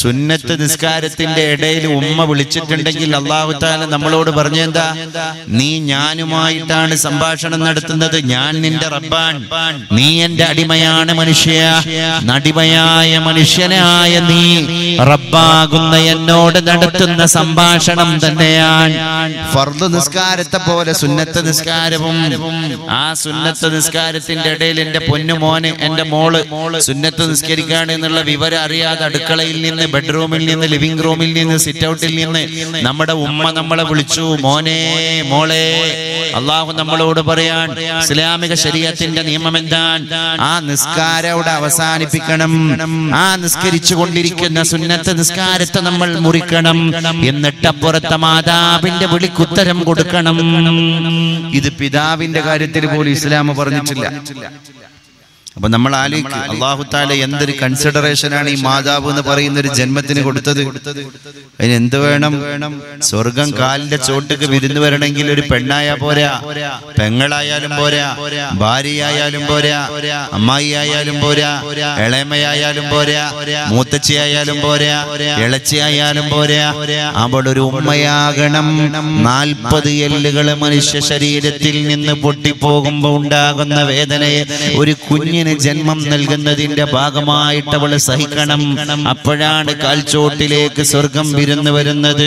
സുന്നത്ത് നിസ്കാരത്തിന്റെ ഇടയിൽ ഉമ്മ വിളിച്ചിട്ടുണ്ടെങ്കിൽ അള്ളാഹു താല നമ്മളോട് പറഞ്ഞെന്താ നീ ഞാനുമായിട്ടാണ് സംഭാഷണം നടത്തുന്നത് ഞാൻ നിന്റെ റബ്ബാൻ നീ എന്റെ അടിമയാണ് മനുഷ്യ നടിമയായ മനുഷ്യനായ നീ റബ്ബാകുന്ന എന്നോട് നടത്തുന്ന സംഭാഷണം തന്നെയാണ് ഫർദ് നിസ്കാരത്തെ പോലെ സുന്നത്ത് നിസ്കാരവും ആ സുന്നത്ത് നിസ്കാരത്തിന്റെ ഇടയിൽ എന്റെ പൊന്നുമോന് എന്റെ മോള് സുന്നത്ത് നിസ്കരിക്കാണ് എന്നുള്ള വിവരം അറിയാതെ അടുക്കളയിൽ നിന്ന് ബെഡ്റൂമിൽ നിന്ന് ലിവിംഗ് റൂമിൽ നിന്ന് സിറ്റ് ഔട്ടിൽ നിന്ന് നമ്മുടെ ഉമ്മ നമ്മളെ വിളിച്ചു മോനെ മോളെ അള്ളാഹു നമ്മളോട് പറയാൻ ഇസ്ലാമിക ശരീരത്തിന്റെ നിയമം എന്താണ് ആ നിസ്കാരം അവിടെ അവസാനിപ്പിക്കണം ആ നിസ്കരിച്ചു കൊണ്ടിരിക്കുന്ന സുന്നത്ത് നിസ്കാരത്തെ നമ്മൾ മുറിക്കണം എന്നിട്ടപ്പുറത്തെ മാതാവിന്റെ വിളിക്കുത്തരം കൊടുക്കണം ഇത് പിതാവിന്റെ കാര്യത്തിൽ പോലും ഇസ്ലാം പറഞ്ഞിട്ടില്ല അപ്പൊ നമ്മൾ ആലോചിക്കും അള്ളാഹു താല എന്തൊരു കൺസിഡറേഷൻ ആണ് ഈ മാതാവ് എന്ന് പറയുന്ന ഒരു ജന്മത്തിന് കൊടുത്തത് അതിന് എന്ത് വേണം സ്വർഗം കാലിന്റെ ചോട്ടുക്ക് വിരുന്ന് വരണമെങ്കിൽ ഒരു പെണ്ണായ പോരാ പെങ്ങളായാലും പോരാ ഭാര്യയായാലും പോരാ അമ്മായി ആയാലും പോരാ ഇളയമയായാലും പോരാ മൂത്തച്ചിയായാലും പോരാ ഇളച്ചിയായാലും പോരാ അവിടെ ഒരു ഉമ്മയാകണം നാൽപ്പത് എല്ലുകൾ മനുഷ്യ ശരീരത്തിൽ നിന്ന് പൊട്ടിപ്പോകുമ്പോ ഉണ്ടാകുന്ന വേദനയെ ഒരു കുഞ്ഞിന് ജന്മം നൽകുന്നതിന്റെ ഭാഗമായിട്ട് അവൾ സഹിക്കണം അപ്പോഴാണ് കാൽച്ചോട്ടിലേക്ക് സ്വർഗം വിരുന്ന് വരുന്നത്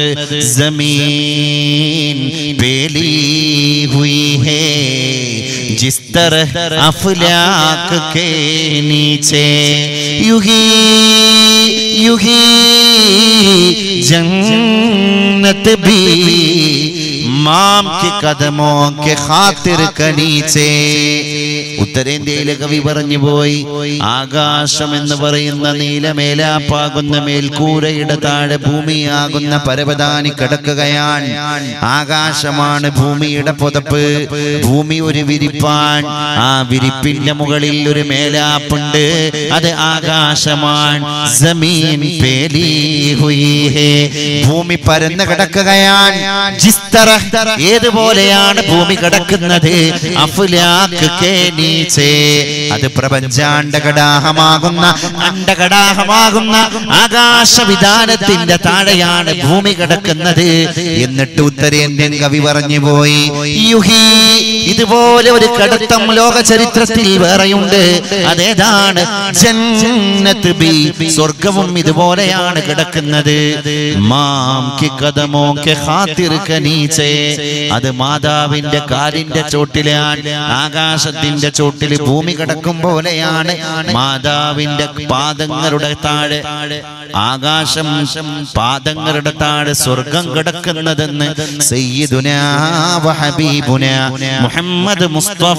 ജമീൻ പേലി ഹുയി ഹേ जिस तरह अफलाक के नीचे युही युही जन्नत भी മാം के कदमों के खातिर കനീച്ചേ ഉത്തരേന്ത്യയിലെ കവി പറഞ്ഞു പോയി ആകാശം എന്ന് പറയുന്ന നീലമേലാപ്പാകുന്ന മേൽക്കൂരയുടെ താഴെ ഭൂമിയാകുന്ന പരവതാനി കിടക്കുകയാണ് ആകാശമാണ് ഭൂമിയുടെ പുതപ്പ് ഭൂമി ഒരു വിരിപ്പാൻ ആ വിരിപ്പിന്റെ മുകളിൽ ഒരു മേലാപ്പുണ്ട് അത് ആകാശമാണ് ജമീൻ പേലി ഹുയി ഹേ ഭൂമി പരന്ന് കിടക്കുകയാണ് ജിസ് തറഹ് ഏതുപോലെയാണ് ഭൂമി കിടക്കുന്നത് അഫ്ലാക്ക് കേ നീച്ചേ അത് പ്രപഞ്ചാണ്ടകടാഹമാകുന്ന അണ്ടകടാഹമാകുന്ന ആകാശവിധാനത്തിന്റെ താഴെയാണ് ഭൂമി കിടക്കുന്നത് എന്നിട്ട് ഉത്തരേന്ത്യൻ കവി പറഞ്ഞു പോയി യുഹി ഇതുപോലെ ഒരു കടത്തം ലോക ചരിത്രത്തിൽ വേറെയുണ്ട് അതേതാണ് ജന്നത്ത് ബി സ്വർഗവും ഇതുപോലെയാണ് കിടക്കുന്നത് മാം കി കദമോ കെ ഖാതിർ കനീച്ചേ അത് മാതാവിന്റെ കാലിന്റെ ചോട്ടിലാണ് ആകാശത്തിന്റെ ചോട്ടിൽ ഭൂമി കിടക്കും പോലെയാണ് മാതാവിന്റെ പാദങ്ങളുടെ താഴെ ആകാശം പാദങ്ങളുടെ താഴെ സ്വർഗം കിടക്കുന്നതെന്ന് സയ്യിദുനാ വ ഹബീബുനാ മുഹമ്മദ് മുസ്തഫ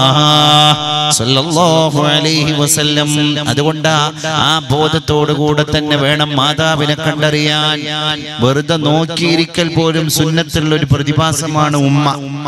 സല്ലല്ലാഹു അലൈഹി വസല്ലം അതുകൊണ്ടാ ആ ബോധത്തോടു കൂടെ തന്നെ വേണം മാതാവിനെ കണ്ടറിയാൻ വെറുതെ നോക്കിയിരിക്കൽ പോലും സുന്നത്തുള്ള ഒരു പ്രതിഭാസമാണ് ഉമ്മ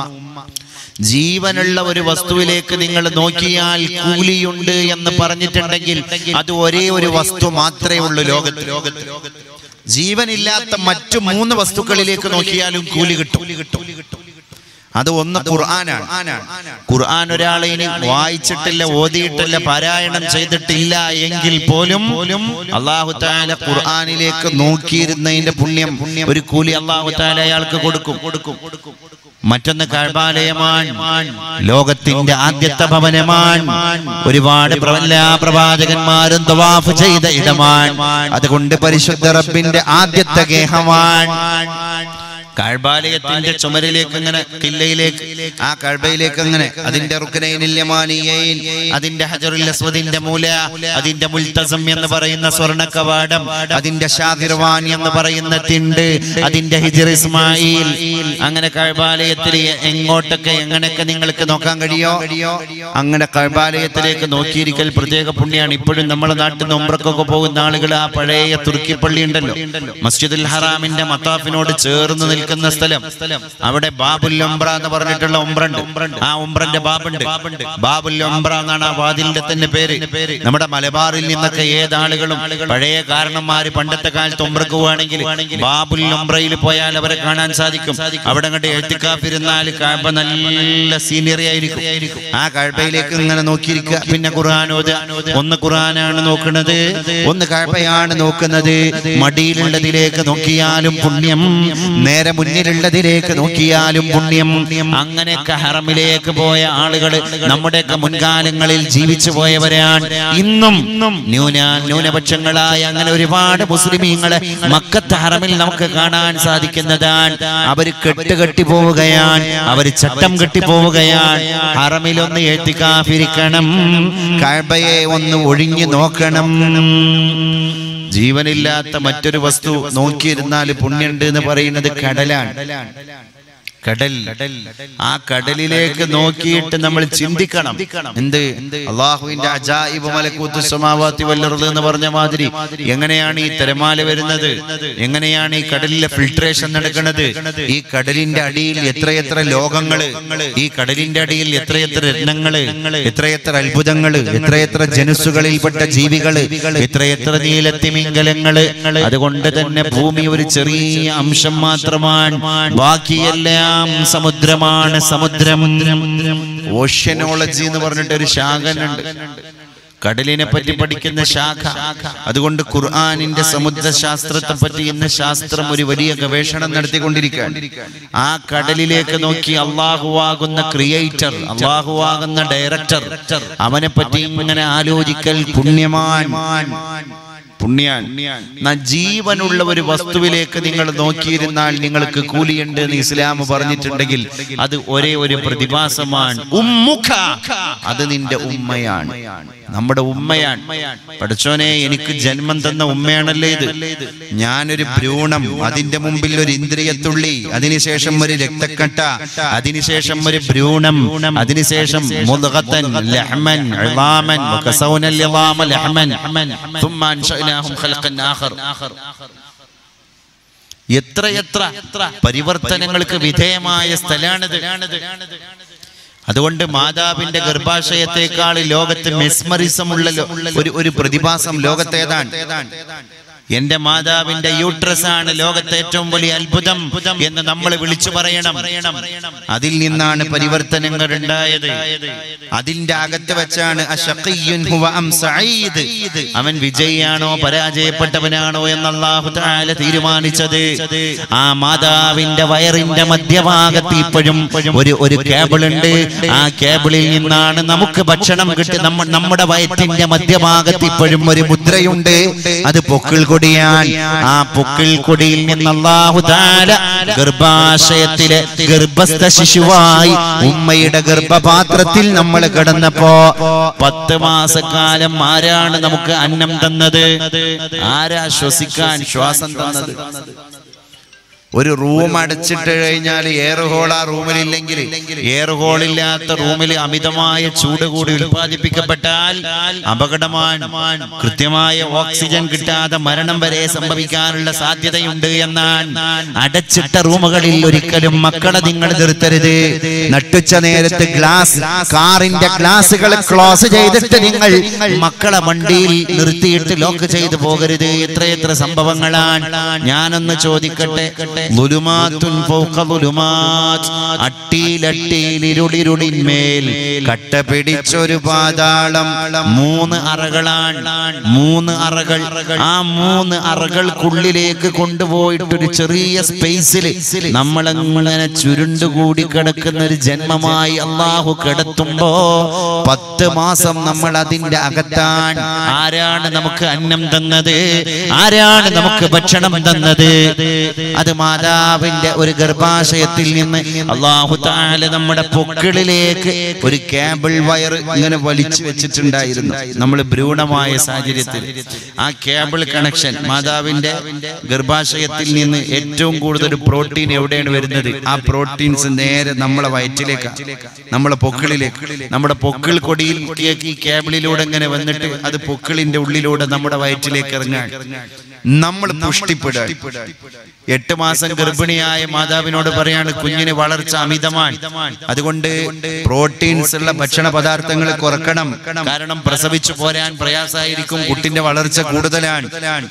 ജീവനുള്ള ഒരു വസ്തുവിലേക്ക് നിങ്ങൾ നോക്കിയാൽ കൂലിയുണ്ട് എന്ന് പറഞ്ഞിട്ടുണ്ടെങ്കിൽ അത് ഒരേ ഒരു വസ്തു മാത്രമേ ഉള്ളൂ ലോകത്ത് ലോകത്ത് ജീവനില്ലാത്ത മറ്റു മൂന്ന് വസ്തുക്കളിലേക്ക് നോക്കിയാലും കൂലി കിട്ടും അത് ഒന്ന് ഖുർആനാണ് ഖുർആൻ ഒരാളെ ഇനി വായിച്ചിട്ടില്ല ഓതിയിട്ടില്ല പാരായണം ചെയ്തിട്ടില്ല എങ്കിൽ പോലും അള്ളാഹു താല ഖുർആനിലേക്ക് നോക്കിയിരുന്നതിന്റെ പുണ്യം ഒരു കൂലി അള്ളാഹു താല അയാൾക്ക് കൊടുക്കും കൊടുക്കും മറ്റൊന്ന് കഴബാലയമാണ് ലോകത്തിന്റെ ആദ്യത്തെ ഭവനമാണ് ഒരുപാട് എല്ലാ പ്രവാചകന്മാരും തവാഫ് ചെയ്ത ഇടമാണ് അതുകൊണ്ട് പരിശുദ്ധ റബ്ബിന്റെ ആദ്യത്തെ ഗേഹമാണ് കഴബാലയത്തിന്റെ ചുമരിലേക്ക് ഇങ്ങനെ കില്ലയിലേക്ക് ആ കഴബയിലേക്ക് അങ്ങനെ അതിന്റെ റുക്കനൈനില്യമാനിയൈൻ അതിന്റെ ഹജറുൽ അസ്വദിന്റെ മൂല അതിന്റെ മുൽത്തസം എന്ന് പറയുന്ന സ്വർണ്ണ കവാടം അതിന്റെ ഷാദിർവാൻ എന്ന് പറയുന്ന തിണ്ട് അതിന്റെ ഹിജർ ഇസ്മായിൽ അങ്ങനെ കഴബാലയത്തിൽ എങ്ങോട്ടൊക്കെ എങ്ങനെയൊക്കെ നിങ്ങൾക്ക് നോക്കാൻ കഴിയോ അങ്ങനെ കഴബാലയത്തിലേക്ക് നോക്കിയിരിക്കൽ പ്രത്യേക പുണ്യാണ് ഇപ്പോഴും നമ്മുടെ നാട്ടിൽ നിന്ന് ഉമ്രക്കൊക്കെ പോകുന്ന ആളുകൾ ആ പഴയ തുർക്കി പള്ളി ഉണ്ടല്ലോ മസ്ജിദുൽ ഹറാമിന്റെ മത്താഫിനോട് ചേർന്ന് നിൽക്കുന്ന നിർമ്മിക്കുന്ന സ്ഥലം അവിടെ ബാബുൽ ഒംബ്ര എന്ന് പറഞ്ഞിട്ടുള്ള ഉംബ്രണ്ട് ആ ഉംബ്രന്റെ ബാബുണ്ട് ബാബുൽ ഒംബ്ര എന്നാണ് ആ വാതിലിന്റെ തന്നെ പേര് നമ്മുടെ മലബാറിൽ നിന്നൊക്കെ ഏതാളുകളും പഴയ കാരണന്മാര് പണ്ടത്തെ കാലത്ത് ഉംബ്രക്ക് പോവാണെങ്കിൽ ബാബുൽ ഒംബ്രയിൽ പോയാൽ അവരെ കാണാൻ സാധിക്കും അവിടെ കണ്ട് എഴുത്തിക്കാപ്പിരുന്നാൽ കാഴ്ബ നല്ല സീനിയറി ആയിരിക്കും ആ കാഴ്ബയിലേക്ക് ഇങ്ങനെ നോക്കിയിരിക്കുക പിന്നെ ഖുർആൻ ഓതുക ഒന്ന് ഖുർആനാണ് നോക്കുന്നത് ഒന്ന് കാഴ്ബയാണ് നോക്കുന്നത് മടിയിലുള്ളതിലേക്ക് നോക്കിയാലും പുണ്യം നേരെ മുന്നിലുള്ളതിലേക്ക് നോക്കിയാലും പുണ്യം അങ്ങനെയൊക്കെ ഹറമിലേക്ക് പോയ ആളുകൾ നമ്മുടെയൊക്കെ മുൻകാലങ്ങളിൽ ജീവിച്ചു പോയവരാണ് ഇന്നും ന്യൂന ന്യൂനപക്ഷങ്ങളായ അങ്ങനെ ഒരുപാട് മുസ്ലിമീങ്ങളെ മക്കത്ത് ഹറമിൽ നമുക്ക് കാണാൻ സാധിക്കുന്നതാണ് അവർ കെട്ടുകെട്ടി പോവുകയാണ് അവർ ചട്ടം കെട്ടി പോവുകയാണ് ഹറമിൽ ഒന്ന് എത്തിക്കാഫിരിക്കണം കഴബയെ ഒന്ന് ഒഴിഞ്ഞു നോക്കണം ജീവനില്ലാത്ത മറ്റൊരു വസ്തു നോക്കിയിരുന്നാൽ പുണ്യുണ്ട് എന്ന് പറയുന്നത് കടലാണ് കടൽ ആ കടലിലേക്ക് നോക്കിയിട്ട് നമ്മൾ ചിന്തിക്കണം എന്ത് അള്ളാഹുവിന്റെ അജായിബ് മലക്കൂത്ത് സമാവാത്തി വല്ലറുത് എന്ന് പറഞ്ഞ മാതിരി എങ്ങനെയാണ് ഈ തിരമാല വരുന്നത് എങ്ങനെയാണ് ഈ കടലിലെ ഫിൽട്രേഷൻ നടക്കുന്നത് ഈ കടലിന്റെ അടിയിൽ എത്രയെത്ര ലോകങ്ങള് ഈ കടലിന്റെ അടിയിൽ എത്രയെത്ര രത്നങ്ങള് എത്രയെത്ര അത്ഭുതങ്ങള് എത്രയെത്ര ജനുസുകളിൽപ്പെട്ട ജീവികള് എത്രയെത്ര നീലത്തിമിംഗലങ്ങള് അതുകൊണ്ട് തന്നെ ഭൂമി ഒരു ചെറിയ അംശം മാത്രമാണ് ബാക്കിയെല്ലാം സമുദ്രമാണ് സമുദ്രം ഓഷ്യനോളജി എന്ന് പറഞ്ഞിട്ട് ഒരു ശാഖനുണ്ട് കടലിനെ പറ്റി പഠിക്കുന്ന ശാഖ അതുകൊണ്ട് ഖുർആാനിന്റെ സമുദ്രശാസ്ത്രത്തെ പറ്റി ഇന്ന് ശാസ്ത്രം ഒരു വലിയ ഗവേഷണം നടത്തിക്കൊണ്ടിരിക്കുകയാണ് ആ കടലിലേക്ക് നോക്കി അള്ളാഹുവാകുന്ന ക്രിയേറ്റർ അള്ളാഹുവാകുന്ന ഡയറക്ടർ അവനെ പറ്റി ഇങ്ങനെ ആലോചിക്കൽ പുണ്യമാൻ പുണ്യാൻ ന ജീവനുള്ള ഒരു വസ്തുവിലേക്ക് നിങ്ങൾ നോക്കിയിരുന്നാൽ നിങ്ങൾക്ക് കൂലിയുണ്ട് എന്ന് ഇസ്ലാം പറഞ്ഞിട്ടുണ്ടെങ്കിൽ അത് ഒരേ ഒരു പ്രതിഭാസമാണ് ഉമ്മുഖ അത് നിന്റെ ഉമ്മയാണ് നമ്മുടെ ഉമ്മയാണ് പഠിച്ചോനെ എനിക്ക് ജന്മം തന്ന ഉമ്മയാണല്ലേ ഇത് ഞാനൊരു ഭ്രൂണം അതിന്റെ മുമ്പിൽ ഒരു ഇന്ദ്രിയത്തുള്ളി അതിനുശേഷം ഒരു രക്തക്കട്ട അതിനുശേഷം ഒരു ഭ്രൂണം അതിനുശേഷം മുദ്ഗത്തൻ ലഹ്മൻ ഇളാമൻ വകസൗന العظام لحما ثم انشأناهم خلقا آخر എത്രയെത്ര പരിവർത്തനങ്ങൾക്ക് വിധേയമായ സ്ഥലമാണിത് അതുകൊണ്ട് മാതാവിന്റെ ഗർഭാശയത്തെക്കാൾ ലോകത്ത് മെസ്മറിസം ഉള്ള ലോ- ഒരു ഒരു പ്രതിഭാസം ലോകത്തേതാണ് എന്റെ മാതാവിന്റെ യൂട്രസ് ആണ് ലോകത്തെ ഏറ്റവും വലിയ അത്ഭുതം എന്ന് നമ്മൾ വിളിച്ചു പറയണം അതിൽ നിന്നാണ് പരിവർത്തനങ്ങൾ ഉണ്ടായത് അതിന്റെ അകത്ത് വെച്ചാണ് അശഖിയ്യുൻ ഹുവ അം സഈദ്. അവൻ വിജയിയാണോ പരാജയപ്പെട്ടവനാണോ എന്ന് അല്ലാഹു തആല തീരുമാനിച്ചത് ആ മാതാവിന്റെ വയറിന്റെ മധ്യഭാഗത്ത് ഇപ്പോഴും ഒരു ഒരു കേബിൾ ഉണ്ട് ആ കേബിളിൽ നിന്നാണ് നമുക്ക് ഭക്ഷണം കിട്ടി നമ്മ നമ്മുടെ വയറ്റിന്റെ മധ്യഭാഗത്ത് ഇപ്പോഴും ഒരു മുദ്രയുണ്ട് അത് പൊക്കിൾ കൊടിയാൻ ആ പൊക്കിൾ കൊടിയിൽ നിന്ന് അല്ലാഹു തആല ഗർഭാശയത്തിലെ ഗർഭസ്ഥ ശിശുവായി ഉമ്മയുടെ ഗർഭപാത്രത്തിൽ നമ്മൾ കിടന്നപ്പോ പത്ത് മാസക്കാലം ആരാണ് നമുക്ക് അന്നം തന്നത് ആരാ ശ്വസിക്കാൻ ശ്വാസം തന്നത് ഒരു റൂം അടച്ചിട്ട് കഴിഞ്ഞാൽ എയർ ഹോൾ ആ റൂമിലില്ലെങ്കിൽ എയർ ഹോൾ ഇല്ലാത്ത റൂമിൽ അമിതമായ ചൂട് കൂടി ഉൽപ്പാദിപ്പിക്കപ്പെട്ടാൽ അപകടമാണ് കൃത്യമായ ഓക്സിജൻ കിട്ടാതെ മരണം വരെ സംഭവിക്കാനുള്ള സാധ്യതയുണ്ട് എന്നാണ് അടച്ചിട്ട റൂമുകളിൽ ഒരിക്കലും മക്കളെ നിങ്ങൾ നിർത്തരുത് നട്ടുച്ച നേരത്ത് ഗ്ലാസ് കാറിന്റെ ഗ്ലാസുകൾ ക്ലോസ് ചെയ്തിട്ട് നിങ്ങൾ മക്കളെ വണ്ടിയിൽ നിർത്തിയിട്ട് ലോക്ക് ചെയ്തു പോകരുത് എത്രയെത്ര സംഭവങ്ങളാണ് ഞാനൊന്ന് ചോദിക്കട്ടെ ലുലുമാത്തുൻ ഫൗഖ ലുലുമാത്ത്. അട്ടിയിലട്ടിയിലിരുളിരുളിന്മേൽ കട്ട പിടിച്ചൊരു പാതാളം മൂന്ന് അറകളാണ് മൂന്ന് അറകൾ ആ മൂന്ന് അറകൾക്കുള്ളിലേക്ക് കൊണ്ടുപോയിട്ടൊരു ചെറിയ സ്പേസിൽ നമ്മളങ്ങനെ ചുരുണ്ടുകൂടി കിടക്കുന്ന ഒരു ജന്മമായി അള്ളാഹു കിടത്തുമ്പോ പത്ത് മാസം നമ്മൾ അതിന്റെ അകത്താണ് ആരാണ് നമുക്ക് അന്നം തന്നത് ആരാണ് നമുക്ക് ഭക്ഷണം തന്നത് അത് മാതാവിന്റെ ഒരു ഗർഭാശയത്തിൽ നിന്ന് അള്ളാഹു താല നമ്മുടെ പൊക്കിളിലേക്ക് ഒരു കേബിൾ വയർ ഇങ്ങനെ വലിച്ചു വെച്ചിട്ടുണ്ടായിരുന്നു നമ്മൾ ഭ്രൂണമായ സാഹചര്യത്തിൽ ആ കേബിൾ കണക്ഷൻ മാതാവിന്റെ ഗർഭാശയത്തിൽ നിന്ന് ഏറ്റവും കൂടുതൽ പ്രോട്ടീൻ എവിടെയാണ് വരുന്നത് ആ പ്രോട്ടീൻസ് നേരെ നമ്മളെ വയറ്റിലേക്കാണ് നമ്മളെ പൊക്കിളിലേക്ക് നമ്മുടെ പൊക്കിൾ കൊടിയിൽ ഈ കേബിളിലൂടെ ഇങ്ങനെ വന്നിട്ട് അത് പൊക്കിളിന്റെ ഉള്ളിലൂടെ നമ്മുടെ വയറ്റിലേക്ക് ഇറങ്ങാൻ നമ്മൾ പുഷ്ടിപ്പെടുക എട്ട് മാസം ഗർഭിണിയായ മാതാവിനോട് പറയാണ് കുഞ്ഞിന് വളർച്ച അമിതമാണ് അതുകൊണ്ട് പ്രോട്ടീൻസ് ഉള്ള ഭക്ഷണ പദാർത്ഥങ്ങൾ കുറക്കണം കാരണം പ്രസവിച്ചു പോരാൻ പ്രയാസമായിരിക്കും കുട്ടിന്റെ വളർച്ച കൂടുതലാണ്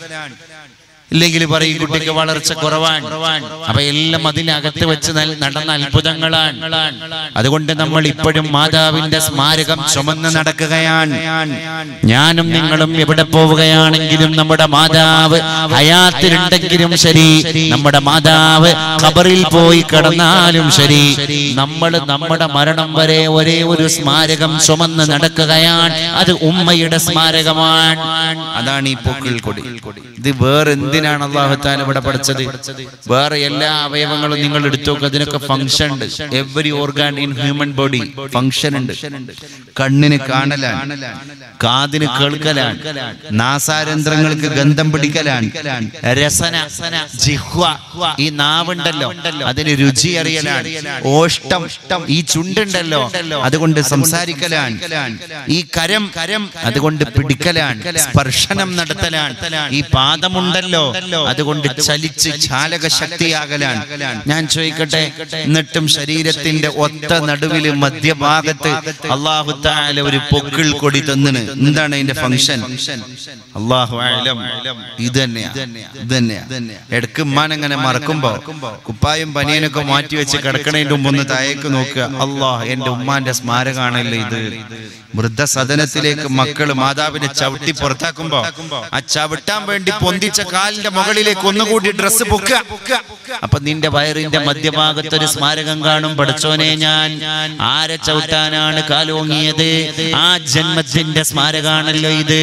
ഇല്ലെങ്കിൽ പറയും കുട്ടിക്ക് വളർച്ച കുറവാണ് അപ്പൊ എല്ലാം അതിനകത്ത് വെച്ച് നൽ- നടന്ന അത്ഭുതങ്ങളാണ് അതുകൊണ്ട് നമ്മൾ ഇപ്പോഴും മാതാവിന്റെ സ്മാരകം ചുമന്ന് നടക്കുകയാണ് ഞാനും നിങ്ങളും എവിടെ പോവുകയാണെങ്കിലും നമ്മുടെ മാതാവ് ഹയാത്തിലുണ്ടെങ്കിലും ശരി നമ്മുടെ മാതാവ് ഖബറിൽ പോയി കിടന്നാലും ശരി നമ്മൾ നമ്മുടെ മരണം വരെ ഒരേ ഒരു സ്മാരകം ചുമന്ന് നടക്കുകയാണ് അത് ഉമ്മയുടെ സ്മാരകമാണ് അതാണ് ഈ പൂക്കൾ കൊടി ഇത് വേറെ എന്തിനാണ് അള്ളാഹുത്താൻ ഇവിടെ പഠിച്ചത് വേറെ എല്ലാ അവയവങ്ങളും നിങ്ങൾ എടുത്തു നോക്കുക അതിനൊക്കെ ഫംഗ്ഷൻ ഉണ്ട് every organ in human body function ഉണ്ട് കണ്ണിന് കാണലാണ് കാതിന് കേൾക്കലാണ് നാസാരന്ധ്രങ്ങൾക്ക് ഗന്ധം പിടിക്കലാണ് രസന ജിഹ്വ ഈ നാവുണ്ടല്ലോ അതിന് രുചി അറിയലാണ് ഓഷ്ടം ഈ ചുണ്ടുണ്ടല്ലോ അതുകൊണ്ട് സംസാരിക്കലാണ് ഈ കരം കരം അതുകൊണ്ട് പിടിക്കലാണ് സ്പർശനം നടത്തലാണ് ഈ പാദമുണ്ടല്ലോ അതുകൊണ്ട് ചലിച്ച് ചാലക ശക്തിയാകലാണ് ഞാൻ ചോദിക്കട്ടെ എന്നിട്ടും ശരീരത്തിന്റെ ഒത്ത നടുവില് മധ്യഭാഗത്ത് അള്ളാഹു താല ഒരു പൊക്കിൾ കൊടി തന്നിന് എന്താണ് അതിന്റെ ഫംഗ്ഷൻ അള്ളാഹു ആലം ഇത് തന്നെയാ ഇത് തന്നെയാ ഇടക്ക് ഉമ്മാൻ അങ്ങനെ മറക്കുമ്പോ കുപ്പായും പനിയനൊക്കെ മാറ്റി വെച്ച് കിടക്കണതിന്റെ മുമ്പ് ഒന്ന് താഴേക്ക് നോക്കുക അള്ളാഹ് എന്റെ ഉമ്മാന്റെ സ്മാരകാണല്ലോ ഇത് വൃദ്ധസദനത്തിലേക്ക് മക്കള് മാതാവിനെ ചവിട്ടി പുറത്താക്കുമ്പോ ആ ചവിട്ടാൻ വേണ്ടി പൊന്തിച്ച കാലിന്റെ മുകളിലേക്ക് ഒന്നുകൂടി ഡ്രസ്സ് പൊക്കുക അപ്പൊ നിന്റെ വയറിന്റെ മധ്യഭാഗത്ത് ഒരു സ്മാരകം കാണും പഠിച്ചോനെ ഞാൻ ആരെ ചവിട്ടാനാണ് കാലോങ്ങിയത് ആ ജന്മത്തിന്റെ സ്മാരകാണല്ലോ ഇത്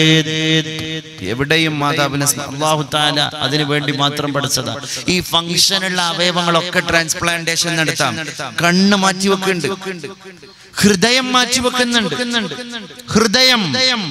എവിടെയും മാതാവിനെ സ്മ- അല്ലാഹു താല അതിനു വേണ്ടി മാത്രം പഠിച്ചതാ ഈ ഫംഗ്ഷനുള്ള അവയവങ്ങളൊക്കെ ട്രാൻസ്പ്ലാന്റേഷൻ നടത്താം കണ്ണ് മാറ്റി വെക്കുന്നുണ്ട് ഹൃദയം മാറ്റി വെക്കുന്നുണ്ട് ഹൃദയം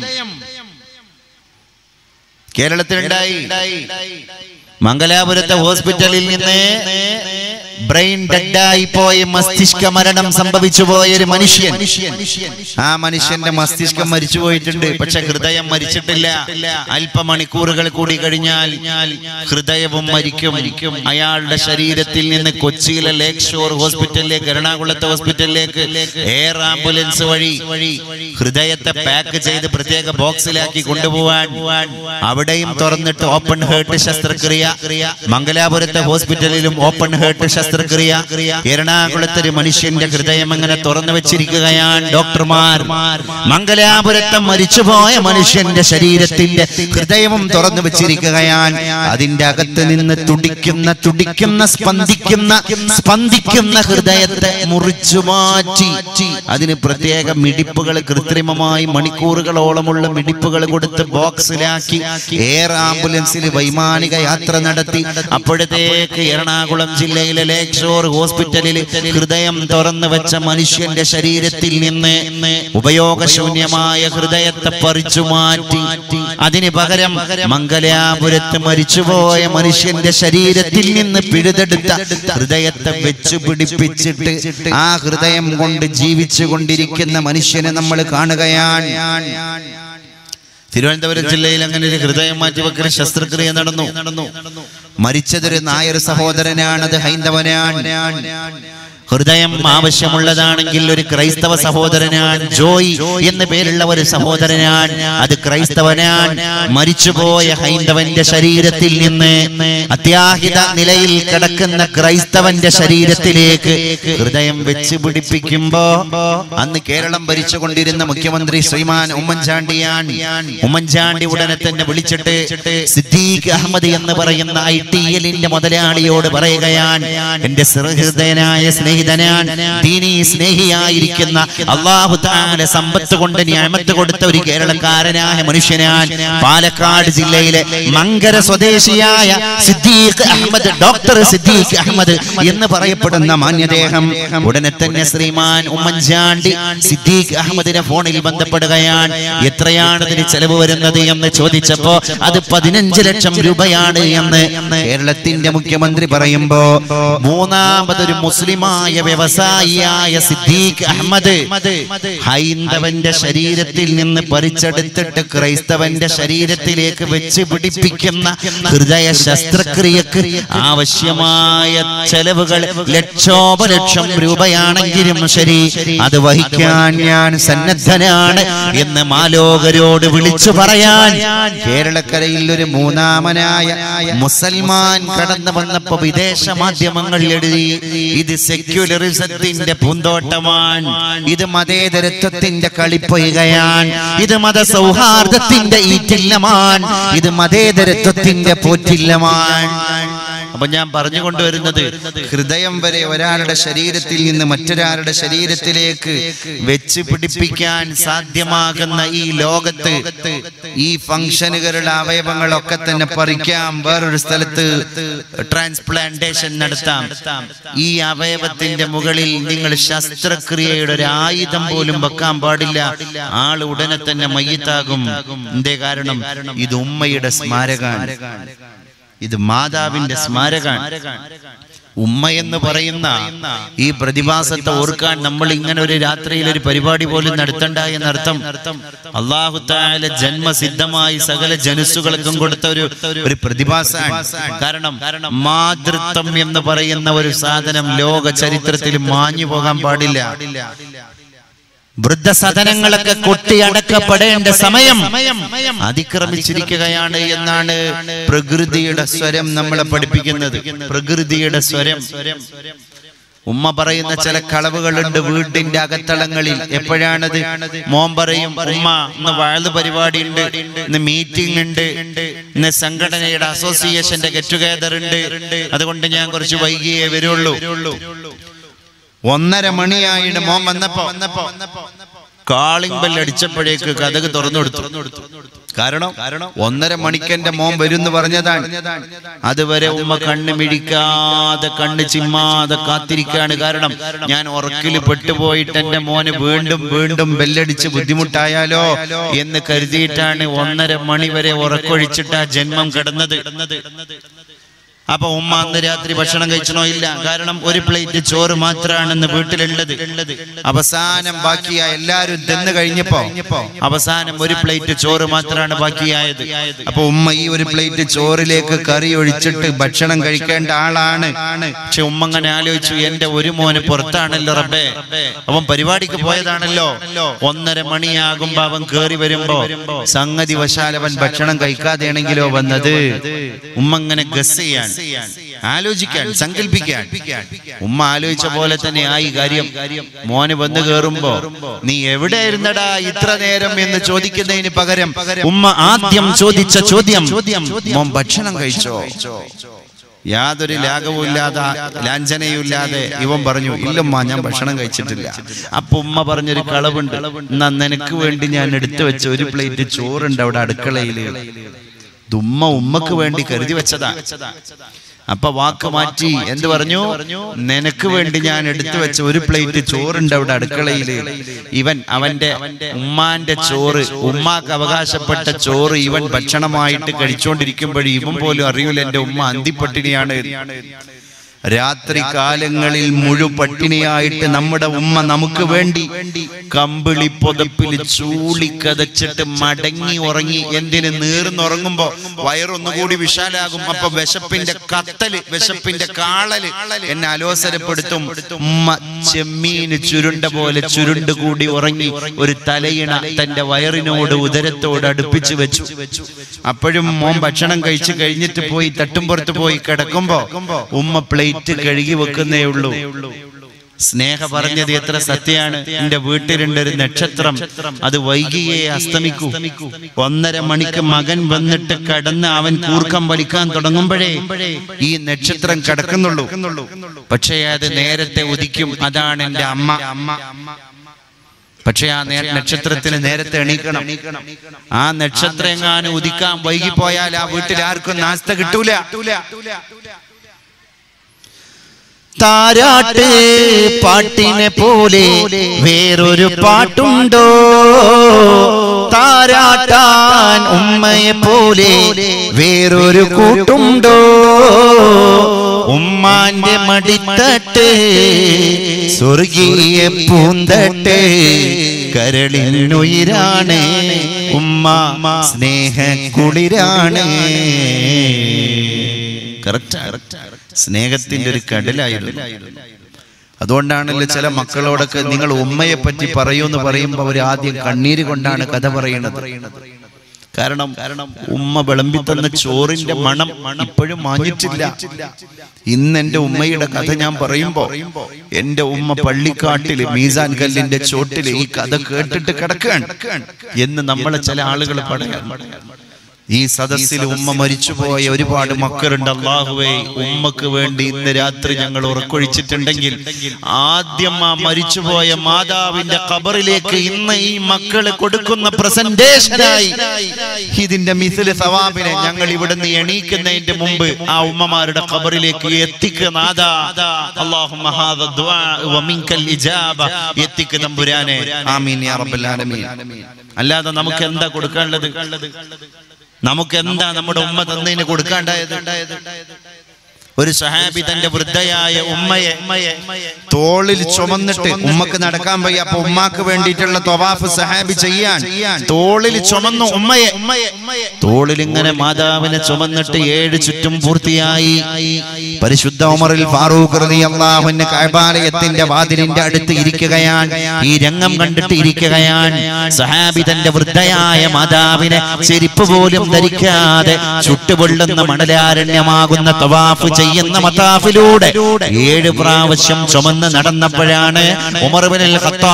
കേരളത്തിലുണ്ടായി മംഗലാപുരത്തെ ഹോസ്പിറ്റലിൽ നിന്ന് ബ്രെയിൻ ഡെഡായി പോയ മസ്തിഷ്ക മരണം സംഭവിച്ചു പോയ ഒരു മനുഷ്യൻ ആ മനുഷ്യന്റെ മസ്തിഷ്കം മരിച്ചു പോയിട്ടുണ്ട് പക്ഷെ ഹൃദയം മരിച്ചിട്ടില്ല അല്പമണിക്കൂറുകൾ കൂടി കഴിഞ്ഞാൽ ഹൃദയവും മരിക്കും അയാളുടെ ശരീരത്തിൽ നിന്ന് കൊച്ചിയിലെ ലേക്ക് ഷോർ ഹോസ്പിറ്റലിലേക്ക് എറണാകുളത്തെ ഹോസ്പിറ്റലിലേക്ക് എയർ ആംബുലൻസ് വഴി ഹൃദയത്തെ പാക്ക് ചെയ്ത് പ്രത്യേക ബോക്സിലാക്കി കൊണ്ടുപോവാൻ അവിടെയും തുറന്നിട്ട് ഓപ്പൺ ഹേർട്ട് ശസ്ത്രക്രിയ മംഗലാപുരത്തെ ഹോസ്പിറ്റലിലും ഓപ്പൺ ഹേർട്ട് ശസ്ത്രക്രിയ എറണാകുളത്തെ ഒരു മനുഷ്യന്റെ ഹൃദയം അങ്ങനെ തുറന്നു വെച്ചിരിക്കുകയാണ് ഡോക്ടർമാർ മംഗലാപുരത്തെ മരിച്ചുപോയ മനുഷ്യന്റെ ശരീരത്തിന്റെ ഹൃദയവും തുറന്നു വെച്ചിരിക്കുകയാണ് അതിന്റെ അകത്ത് നിന്ന് തുടിക്കുന്ന തുടിക്കുന്ന സ്പന്ദിക്കുന്ന സ്പന്ദിക്കുന്ന ഹൃദയത്തെ മുറിച്ചു മാറ്റി അതിന് പ്രത്യേക മിടിപ്പുകൾ കൃത്രിമമായി മണിക്കൂറുകളോളമുള്ള മിടിപ്പുകൾ കൊടുത്ത് ബോക്സിലാക്കി എയർ ആംബുലൻസിൽ വൈമാനിക യാത്ര നടത്തി അപ്പോഴത്തേക്ക് എറണാകുളം ജില്ലയിലെ ലേക്ക് ഷോർ ഹോസ്പിറ്റലിൽ ഹൃദയം തുറന്നു വെച്ച മനുഷ്യന്റെ ശരീരത്തിൽ നിന്ന് ഉപയോഗശൂന്യമായ ഹൃദയത്തെ പറിച്ചു മാറ്റി അതിന് പകരം മംഗലാപുരത്ത് മരിച്ചുപോയ മനുഷ്യന്റെ ശരീരത്തിൽ നിന്ന് പിഴുതെടുത്ത ഹൃദയത്തെ വെച്ചു പിടിപ്പിച്ചിട്ട് ആ ഹൃദയം കൊണ്ട് ജീവിച്ചു കൊണ്ടിരിക്കുന്ന മനുഷ്യനെ നമ്മൾ കാണുകയാണ് തിരുവനന്തപുരം ജില്ലയിൽ അങ്ങനെ ഒരു ഹൃദയം മാറ്റിവെക്കൽ ശസ്ത്രക്രിയ നടന്നു മരിച്ചതൊരു നായർ സഹോദരനാണ് അത് ഹൈന്ദവനാണ് ഹൃദയം ആവശ്യമുള്ളതാണെങ്കിൽ ഒരു ക്രൈസ്തവ സഹോദരനാണ് ജോയ് എന്ന പേരുള്ള ഒരു സഹോദരനാണ് അത് ക്രൈസ്തവനാണ് മരിച്ചുപോയ ഹൈന്ദവന്റെ ശരീരത്തിൽ നിന്ന് അത്യാഹിത നിലയിൽ കിടക്കുന്ന ക്രൈസ്തവന്റെ ശരീരത്തിലേക്ക് ഹൃദയം വെച്ച് പിടിപ്പിക്കുമ്പോ അന്ന് കേരളം ഭരിച്ചുകൊണ്ടിരുന്ന മുഖ്യമന്ത്രി ശ്രീമാൻ ഉമ്മൻചാണ്ടിയാണ് ഉമ്മൻചാണ്ടി ഉടനെ തന്നെ വിളിച്ചിട്ട് സിദ്ദീഖ് അഹമ്മദ് എന്ന് പറയുന്ന ഐ ടി എല്ലിന്റെ മുതലാളിയോട് പറയുകയാണ് എന്റെ സഹൃദയനായ സ്നേഹിതനാൻ ദീനീ സ്നേഹിയായിരിക്കുന്ന അള്ളാഹു താല സമ്പത്ത് കൊണ്ട് ഞാമത്ത് കൊടുത്ത ഒരു കേരളക്കാരനായ മനുഷ്യനാൻ പാലക്കാട് ജില്ലയിലെ മങ്കര സ്വദേശിയായ സിദ്ദീഖ് അഹമ്മദ് ഡോക്ടർ സിദ്ദീഖ് അഹമ്മദ് എന്ന് പറയപ്പെടുന്ന മാന്യദേഹം ഉടനെ തന്നെ ശ്രീമാൻ ഉമ്മൻചാണ്ടി സിദ്ദീഖ് അഹമ്മദിനെ ഫോണിൽ ബന്ധപ്പെടുകയാണ് എത്രയാണ് ഇതിന് ചെലവ് വരുന്നത് എന്ന് ചോദിച്ചപ്പോ അത് പതിനഞ്ച് ലക്ഷം രൂപയാണ് എന്ന് കേരളത്തിന്റെ മുഖ്യമന്ത്രി പറയുമ്പോ മൂന്നാമതൊരു മുസ്ലിമായ മുസ്ലിമായ വ്യവസായിയായ സിദ്ദീഖ് അഹമ്മദ് ഹൈന്ദവന്റെ ശരീരത്തിൽ നിന്ന് പറിച്ചെടുത്തിട്ട് ക്രൈസ്തവന്റെ ശരീരത്തിലേക്ക് വെച്ച് പിടിപ്പിക്കുന്ന ഹൃദയ ശസ്ത്രക്രിയക്ക് ആവശ്യമായ ചെലവുകൾ ലക്ഷോപലക്ഷം രൂപയാണെങ്കിലും ശരി അത് വഹിക്കാൻ ഞാൻ സന്നദ്ധനാണ് എന്ന് മാലോകരോട് വിളിച്ചു പറയാൻ കേരളക്കരയിൽ ഒരു മൂന്നാമനായ മുസൽമാൻ കടന്നു വന്നപ്പോ വിദേശ മാധ്യമങ്ങൾ എഴുതി ഇത് സെക്യുലറിസത്തിന്റെ പൂന്തോട്ടമാണ് ഇത് മതേതരത്വത്തിന്റെ കളിപ്പൊയ്കയാണ് ഇത് മതസൗഹാർദ്ദത്തിന്റെ ഈറ്റില്ലമാണ് ഇത് മതേതരത്വത്തിന്റെ പോറ്റില്ലമാണ് അപ്പൊ ഞാൻ പറഞ്ഞു കൊണ്ടുവരുന്നത് ഹൃദയം വരെ ഒരാളുടെ ശരീരത്തിൽ നിന്ന് മറ്റൊരാളുടെ ശരീരത്തിലേക്ക് വെച്ച് പിടിപ്പിക്കാൻ സാധ്യമാകുന്ന ഈ ലോകത്ത് ഈ ഫംഗ്ഷനുകളുടെ അവയവങ്ങളൊക്കെ തന്നെ പറിക്കാം വേറൊരു സ്ഥലത്ത് ട്രാൻസ്പ്ലാന്റേഷൻ നടത്താം ഈ അവയവത്തിന്റെ മുകളിൽ നിങ്ങൾ ശസ്ത്രക്രിയയുടെ ഒരു ആയുധം പോലും വെക്കാൻ പാടില്ല ആൾ ഉടനെ തന്നെ മയ്യത്താകും എന്തേ കാരണം ഇത് ഉമ്മയുടെ സ്മാരകാണ് ഇത് മാതാവിന്റെ സ്മാരകാണ് ഉമ്മ എന്ന് പറയുന്ന ഈ പ്രതിഭാസത്തെ ഓർക്കാൻ നമ്മൾ ഇങ്ങനെ ഒരു രാത്രിയിൽ ഒരു പരിപാടി പോലും നടത്തണ്ട എന്നർത്ഥം അള്ളാഹുത്തായ ജന്മസിദ്ധമായി സകല ജനുസുകൾക്കും കൊടുത്ത ഒരു ഒരു പ്രതിഭാസമാണ് കാരണം മാതൃത്വം എന്ന് പറയുന്ന ഒരു സാധനം ലോക ചരിത്രത്തിൽ മാഞ്ഞു പോകാൻ പാടില്ല വൃദ്ധസദനങ്ങളൊക്കെ കൊട്ടിയടക്കപ്പെടേണ്ട സമയം അതിക്രമിച്ചിരിക്കുകയാണ് എന്നാണ് പ്രകൃതിയുടെ സ്വരം നമ്മളെ പഠിപ്പിക്കുന്നത് പ്രകൃതിയുടെ സ്വരം ഉമ്മ പറയുന്ന ചില കളവുകളുണ്ട് വീടിന്റെ അകത്തളങ്ങളിൽ എപ്പോഴാണത് മോൻ പറയും ഉമ്മ ഇന്ന് വാഴ് പരിപാടി ഉണ്ട് ഇന്ന് മീറ്റിംഗ് ഉണ്ട് ഇന്ന് സംഘടനയുടെ അസോസിയേഷന്റെ ഗെറ്റ് ടുഗദർ ഉണ്ട് അതുകൊണ്ട് ഞാൻ കുറച്ച് വൈകിയേ വരുള്ളൂ ഒന്നര മണിയായിട്ട് മോൻ വന്നപ്പോ കാളിംഗ് ബെൽ അടിച്ചപ്പോഴേക്ക് കഥക് തുറന്നു കൊടുത്തു കാരണം ഒന്നര മണിക്കെന്റെ മോൻ വരും എന്ന് പറഞ്ഞതാണ് അതുവരെ ഉമ്മ കണ്ണ് മിഴിക്കാതെ കണ്ണ് ചിമ്മാതെ കാത്തിരിക്കാണ് കാരണം ഞാൻ ഉറക്കില് പെട്ടുപോയിട്ട് എന്റെ മോന് വീണ്ടും വീണ്ടും ബെല്ലടിച്ച് ബുദ്ധിമുട്ടായാലോ എന്ന് കരുതിയിട്ടാണ് ഒന്നര മണി വരെ ഉറക്കൊഴിച്ചിട്ട് ആ ജന്മം കിടന്നത് അപ്പൊ ഉമ്മ അന്ന് രാത്രി ഭക്ഷണം കഴിച്ചണോ ഇല്ല കാരണം ഒരു പ്ലേറ്റ് ചോറ് മാത്രമാണ് ഇന്ന് വീട്ടിലുള്ളത് അവസാനം ബാക്കിയായ എല്ലാരും തിന്നു കഴിഞ്ഞപ്പോ അവസാനം ഒരു പ്ലേറ്റ് ചോറ് മാത്രമാണ് ബാക്കിയായത് അപ്പൊ ഉമ്മ ഈ ഒരു പ്ലേറ്റ് ചോറിലേക്ക് കറി ഒഴിച്ചിട്ട് ഭക്ഷണം കഴിക്കേണ്ട ആളാണ് പക്ഷെ ഉമ്മ അങ്ങനെ ആലോചിച്ചു എന്റെ ഒരു മോന് പുറത്താണല്ലോ റബ്ബേ അവൻ പരിപാടിക്ക് പോയതാണല്ലോ ഒന്നര മണിയാകുമ്പോ അവൻ കേറി വരുമ്പോ സംഗതി വശാൽ അവൻ ഭക്ഷണം കഴിക്കാതെയാണെങ്കിലോ വന്നത് ഉമ്മ അങ്ങനെ ഗസ് ചെയ്യാൻ ആലോചിക്കാൻ സങ്കല്പിക്കാൻ ഉമ്മ ആലോചിച്ച പോലെ തന്നെ ആയി കാര്യം മോന് വന്ന് കേറുമ്പോ നീ എവിടെയായിരുന്നടാ ഇത്ര നേരം എന്ന് ചോദിക്കുന്നതിന് പകരം ഉമ്മ ആദ്യം ചോദിച്ച ചോദ്യം മോൻ ഭക്ഷണം കഴിച്ചോ യാതൊരു ലാഘവും ഇല്ലാതെ ലാഞ്ചനയും ഇല്ലാതെ ഇവൻ പറഞ്ഞു ഇല്ലമ്മ ഞാൻ ഭക്ഷണം കഴിച്ചിട്ടില്ല അപ്പൊ ഉമ്മ പറഞ്ഞൊരു കളവുണ്ട് എന്നാ നിനക്ക് വേണ്ടി ഞാൻ എടുത്തു വെച്ച ഒരു പ്ലേറ്റ് ചോറുണ്ട് അവിടെ അടുക്കളയില് ദുമ്മ ഉമ്മക്ക് വേണ്ടി കരുതി വെച്ചതാ അപ്പൊ വാക്ക് മാറ്റി എന്ത് പറഞ്ഞു നിനക്ക് വേണ്ടി ഞാൻ എടുത്തു വെച്ച ഒരു പ്ലേറ്റ് ചോറുണ്ട് അവിടെ അടുക്കളയില് ഇവൻ അവന്റെ ഉമ്മാന്റെ ചോറ് ഉമ്മാക്ക് അവകാശപ്പെട്ട ചോറ് ഇവൻ ഭക്ഷണമായിട്ട് കഴിച്ചുകൊണ്ടിരിക്കുമ്പോഴും ഇവൻ പോലും അറിയൂല എന്റെ ഉമ്മ അന്തിപ്പട്ടിണിയാണ് രാത്രി കാലങ്ങളിൽ മുഴുപട്ടിണിയായിട്ട് നമ്മുടെ ഉമ്മ നമുക്ക് വേണ്ടി കമ്പിളി പുതപ്പിൽ ചൂളിക്കതച്ചിട്ട് മടങ്ങി ഉറങ്ങി എന്തിന് നീർന്നുറങ്ങുമ്പോ വയറൊന്നുകൂടി വിശാലാകും അപ്പൊ വിശപ്പിന്റെ കത്തല് വിശപ്പിന്റെ കാളല് എന്നെ അലോസരപ്പെടുത്തും ഉമ്മ ചെമ്മീന് ചുരുണ്ട പോലെ ചുരുണ്ട് കൂടി ഉറങ്ങി ഒരു തലയിണ തന്റെ വയറിനോട് ഉദരത്തോട് അടുപ്പിച്ചു വെച്ചു അപ്പോഴും മോൻ ഭക്ഷണം കഴിച്ചു കഴിഞ്ഞിട്ട് പോയി തട്ടുംപുറത്ത് പോയി കിടക്കുമ്പോ ഉമ്മ പ്ലേറ്റ് കഴുകി വെക്കുന്നേ ഉള്ളൂ സ്നേഹ പറഞ്ഞത് എത്ര സത്യമാണ് എന്റെ വീട്ടിലുണ്ട് ഒരു നക്ഷത്രം അത് വൈകിയേ അസ്തമിക്കൂ ഒന്നര മണിക്ക് മകൻ വന്നിട്ട് കടന്ന് അവൻ കൂർക്കം വലിക്കാൻ തുടങ്ങുമ്പോഴേ ഈ നക്ഷത്രം കിടക്കുന്നുള്ളൂ പക്ഷേ അത് നേരത്തെ ഉദിക്കും അതാണ് എന്റെ അമ്മ പക്ഷെ ആ നേ- നക്ഷത്രത്തിന് നേരത്തെ എണീക്കണം ആ നക്ഷത്രം എങ്ങാനും ഉദിക്കാൻ വൈകിപ്പോയാൽ ആ വീട്ടിൽ ആർക്കും നാസ്ത കിട്ടൂല താരാട്ട് പാട്ടിനെ പോലെ വേറൊരു പാട്ടുണ്ടോ താരാട്ടാൻ ഉമ്മയെ പോലെ പോലെ വേറൊരു കൂട്ടുണ്ടോ ഉമ്മാന്റെ മടിത്തട്ട് സ്വർഗീയ പൂന്തട്ട് കരളിനുയിരാണ് ഉമ്മ സ്നേഹ കുളിരാണ് കറക്റ്റ് സ്നേഹത്തിന്റെ ഒരു കടലായിരുന്നു അതുകൊണ്ടാണല്ലോ ചില മക്കളോടൊക്കെ നിങ്ങൾ ഉമ്മയെ പറ്റി പറയൂന്ന് പറയുമ്പോൾ അവർ ആദ്യം കണ്ണീര് കൊണ്ടാണ് കഥ പറയുന്നത് കാരണം കാരണം ഉമ്മ വിളമ്പി തന്ന ചോറിന്റെ മണം ഇപ്പോഴും മാഞ്ഞിട്ടില്ല ഇന്ന് എന്റെ ഉമ്മയുടെ കഥ ഞാൻ പറയുമ്പോ എന്റെ ഉമ്മ പള്ളിക്കാട്ടില് മീസാൻ കല്ലിന്റെ ചോട്ടില് ഈ കഥ കേട്ടിട്ട് കിടക്കുകയാണ് എന്ന് നമ്മളെ ചില ആളുകൾ പറയാൻ ഈ സദസ്സിൽ ഉമ്മ മരിച്ചുപോയ ഒരുപാട് മക്കളുണ്ട് അള്ളാഹുവേ ഉമ്മക്ക് വേണ്ടി ഇന്ന് രാത്രി ഞങ്ങൾ ഉറക്കൊഴിച്ചിട്ടുണ്ടെങ്കിൽ ആദ്യം ആ മരിച്ചുപോയ മാതാവിന്റെ ഖബറിലേക്ക് ഇന്ന് ഈ മക്കള് കൊടുക്കുന്ന പ്രസന്റേഷനായി ഇതിന്റെ മിസില് സവാബിനെ ഞങ്ങൾ ഇവിടുന്ന് എണീക്കുന്നതിന്റെ മുമ്പ് ആ ഉമ്മമാരുടെ ഖബറിലേക്ക് എത്തിക്ക് നാദ അല്ലാഹുമ്മ ഹാദ ദുആ വ മിൻകൽ ഇജാബ എത്തിക്ക് തമ്പുരാനെ ആമീൻ യാ റബ്ബൽ ആലമീൻ അല്ലാതെ നമുക്ക് എന്താ കൊടുക്കാനുള്ളത് നമുക്ക് എന്താ നമ്മുടെ ഉമ്മ തന്നതിന് കൊടുക്കാണ്ടായത് ഒരു സഹാബി തന്റെ വൃദ്ധയായ ഉമ്മയെ തോളിൽ ചുമന്നിട്ട് ഉമ്മക്ക് നടക്കാൻ വയ്യ അപ്പൊ ഉമ്മാക്ക് വേണ്ടിയിട്ടുള്ള തൊവാഫ് സഹാബി ചെയ്യാൻ തോളിൽ ചുമന്നു ഉമ്മയെ തോളിൽ ഇങ്ങനെ മാതാവിനെ ചുമന്നിട്ട് ഏഴ് ചുറ്റും പൂർത്തിയായി പരിശുദ്ധ ഉമറിൽ ഫാറൂഖ് റളിയല്ലാഹുവിന്റെ കഅബാലയത്തിന്റെ വാതിലിന്റെ അടുത്ത് ഇരിക്കുകയാണ് ഈ രംഗം കണ്ടിട്ട് ഇരിക്കുകയാണ് സഹാബി തന്റെ വൃദ്ധയായ മാതാവിനെ ചെരുപ്പ് പോലും ധരിക്കാതെ ചുട്ടുപൊള്ളുന്ന മണലാരണ്യമാകുന്ന തവാഫ് ചെയ്യുന്ന മതാഫിലൂടെ ഏഴ് പ്രാവശ്യം ചുമന്ന് നടന്നപ്പോഴാണ് ഉമർബിനിൽ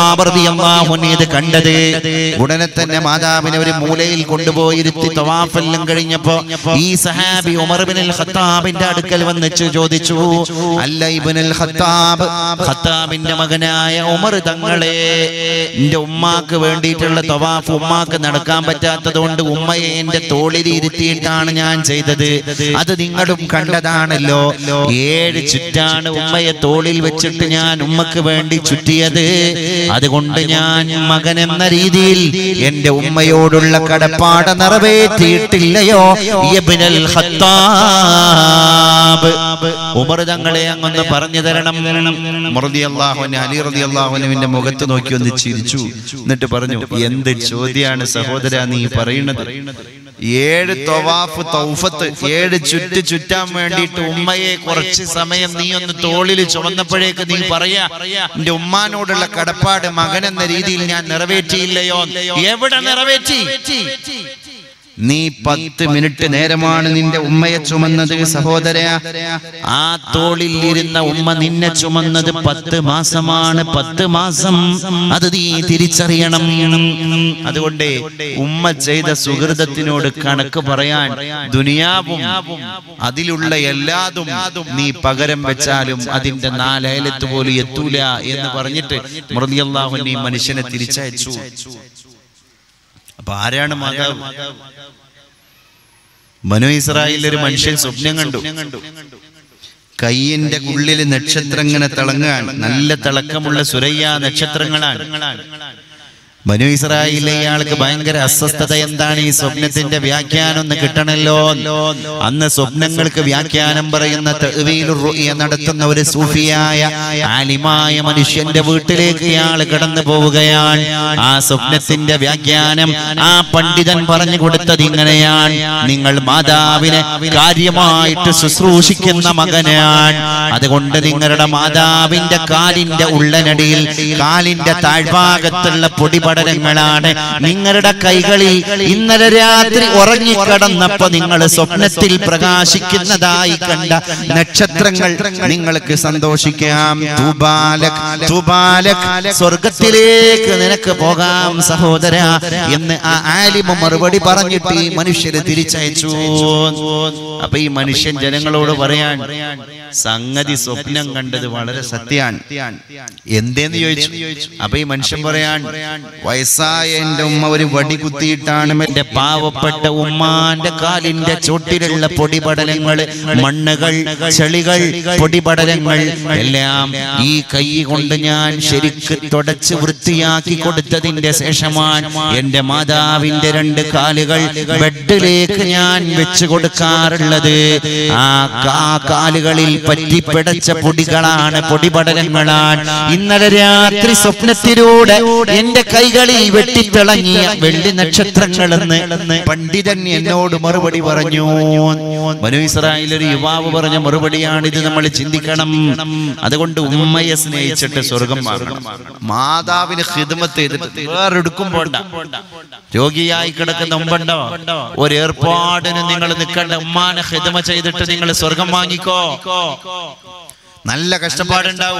ഇത് കണ്ടത് ഉടനെ തന്നെ മാതാവിനെ ഒരു മൂലയിൽ കൊണ്ടുപോയിരുത്തി തവാഫെല്ലാം കഴിഞ്ഞപ്പോ ഈ സഹാബി ഉമർബിനിൽ ഖത്താബിന്റെ അടുക്കൽ വന്നിച്ച് ചോദിച്ചു അല്ല ഇബനുൽ ഖത്താബ് ഖത്താബിന്റെ മകനായ ഉമർ തങ്ങളെ എന്റെ ഉമ്മാക്ക് വേണ്ടിയിട്ടുള്ള തവാഫ് ഉമ്മാക്ക് നടക്കാൻ പറ്റാത്തത് കൊണ്ട് ഉമ്മയെ എന്റെ തോളിൽ ഇരുത്തിയിട്ടാണ് ഞാൻ ചെയ്തത് അത് നിങ്ങളും കണ്ടതാണല്ലോ ഏഴ് ചുറ്റാണ് ഉമ്മയെ തോളിൽ വെച്ചിട്ട് ഞാൻ ഉമ്മക്ക് വേണ്ടി ചുറ്റിയത് അതുകൊണ്ട് ഞാൻ മകൻ എന്ന രീതിയിൽ എന്റെ ഉമ്മയോടുള്ള കടപ്പാട് നിറവേറ്റിയിട്ടില്ലയോ ഇബ്നുൽ ഖത്താബ് ഉമർ തങ്ങളെ അങ്ങൊന്ന് പറഞ്ഞു തരണം റളിയല്ലാഹുവിന് അലി റളിയല്ലാഹുവിന്റെ മുഖത്ത് നോക്കി ഒന്ന് ചിരിച്ചു എന്നിട്ട് പറഞ്ഞു എന്ത് ചോദ്യാണ് സഹോദര നീ പറയുന്നത് ഏഴ് തൊവാഫ് തൗഫത്ത് ഏഴ് ചുറ്റ് ചുറ്റാൻ വേണ്ടിയിട്ട് ഉമ്മയെ കുറച്ച് സമയം നീ ഒന്ന് തോളിൽ ചുമന്നപ്പോഴേക്ക് നീ പറയാ എന്റെ ഉമ്മാനോടുള്ള കടപ്പാട് മകൻ എന്ന രീതിയിൽ ഞാൻ നിറവേറ്റിയില്ലയോ എവിടെ നിറവേറ്റി നീ പത്ത് മിനിറ്റ് നേരമാണ് നിന്റെ ഉമ്മയെ ചുമന്നത് സഹോദര ആ തോളിൽ ഇരുന്ന ഉമ്മ നിന്നെ ചുമന്നത് പത്ത് മാസമാണ് പത്ത് മാസം അത് നീ തിരിച്ചറിയണം അതുകൊണ്ട് ഉമ്മ ചെയ്ത സുഹൃതത്തിനോട് കണക്ക് പറയാൻ ദുനിയാവും അതിലുള്ള എല്ലാതും നീ പകരം വെച്ചാലും അതിന്റെ നാലയലത്ത് പോലും എത്തൂല എന്ന് പറഞ്ഞിട്ട് മൃതിയല്ലാഹു നീ മനുഷ്യനെ തിരിച്ചയച്ചു അപ്പൊ ആരാണ് മാതാവ് മനു ഇസ്രായേലിൽ ഒരു മനുഷ്യൻ സ്വപ്നം കണ്ടു കയ്യിന്റെ ഉള്ളിൽ നക്ഷത്രം ഇങ്ങനെ തിളങ്ങാൻ നല്ല തിളക്കമുള്ള സുരയ്യ നക്ഷത്രങ്ങളാണ് ബനു ഇസ്രായേലിലെ ഇയാൾക്ക് ഭയങ്കര അസ്വസ്ഥത എന്താണ് ഈ സ്വപ്നത്തിന്റെ വ്യാഖ്യാനം ഒന്ന് കിട്ടണല്ലോ അന്ന് സ്വപ്നങ്ങൾക്ക് വ്യാഖ്യാനം പറയുന്ന തഅ്വീലുർ റുഅ്യ നടത്തുന്ന ഒരു സൂഫിയായ ആലിമായ മനുഷ്യന്റെ വീട്ടിലേക്ക് ഇയാൾ കടന്നു പോവുകയാണ് ആ സ്വപ്നത്തിന്റെ വ്യാഖ്യാനം ആ പണ്ഡിതൻ പറഞ്ഞു കൊടുത്തത് ഇങ്ങനെയാണ് നിങ്ങൾ മാതാവിനെ കാര്യമായിട്ട് ശുശ്രൂഷിക്കുന്ന മകനാണ് അതുകൊണ്ട് നിങ്ങളുടെ മാതാവിന്റെ കാലിന്റെ ഉള്ളനടിയിൽ കാലിന്റെ താഴ്ഭാഗത്തുള്ള പൊടിപടലങ്ങളാണ് നിങ്ങളുടെ കൈകളിൽ ഇന്നലെ രാത്രി ഉറങ്ങിക്കിടന്നപ്പോ നിങ്ങൾ സ്വപ്നത്തിൽ പ്രകാശിക്കുന്നതായി കണ്ട നക്ഷത്രങ്ങൾ നിങ്ങൾക്ക് സന്തോഷിക്കാം തൂബാലക് തൂബാലക് സ്വർഗത്തിലേക്ക് നിനക്ക് പോകാം സഹോദര എന്ന് ആ ആലിമ മറുപടി പറഞ്ഞിട്ട് ഈ മനുഷ്യരെ തിരിച്ചയച്ചു അപ്പൊ ഈ മനുഷ്യൻ ജനങ്ങളോട് പറയാൻ സംഗതി സ്വപ്നം കണ്ടത് വളരെ സത്യാണ് എന്തേന്ന് ചോദിച്ചു അപ്പൊ ഈ മനുഷ്യൻ പറയാൻ വയസ്സായ എന്റെ ഉമ്മ ഒരു വടി കുത്തിയിട്ടാണ് എന്റെ പാവപ്പെട്ട ഉമ്മാന്റെ കാലിന്റെ ചോട്ടിലുള്ള പൊടിപടലങ്ങൾ മണ്ണുകൾ ചെളികൾ പൊടിപടലങ്ങൾ എല്ലാം ഈ കൈ കൊണ്ട് ഞാൻ ശരിക്ക് തുടച്ച് വൃത്തിയാക്കി കൊടുത്തതിന്റെ ശേഷമാണ് എന്റെ മാതാവിന്റെ രണ്ട് കാലുകൾ ബെഡിലേക്ക് ഞാൻ വെച്ചു കൊടുക്കാറുള്ളത് ആ കാ- കാലുകളിൽ പറ്റിപ്പിടച്ച പൊടികളാണ് പൊടിപടലങ്ങളാണ് ഇന്നലെ രാത്രി സ്വപ്നത്തിലൂടെ എന്റെ കൈകളിൽ വെട്ടിത്തിളങ്ങിയ വെള്ളി നക്ഷത്രങ്ങളെന്ന് പണ്ഡിതൻ എന്നോട് മറുപടി പറഞ്ഞു മനു ഇസ്രായേൽ ഒരു യുവാവ് പറഞ്ഞ മറുപടിയാണ് ഇത് നമ്മൾ ചിന്തിക്കണം അതുകൊണ്ട് ഉമ്മയെ സ്നേഹിച്ചിട്ട് സ്വർഗം വാങ്ങണം മാതാവിന് ഹിദ്മത്ത് ചെയ്തിട്ട് വേറെടുക്കും പോണ്ട രോഗിയായി കിടക്കുന്ന ഉമ്പുണ്ടോ ഒരു ഏർപ്പാടിന് നിങ്ങൾ നിൽക്കേണ്ട ഉമ്മാനെ ഹിദ്മ ചെയ്തിട്ട് നിങ്ങൾ സ്വർഗം വാങ്ങിക്കോ നല്ല കഷ്ടപ്പാടുണ്ടാവും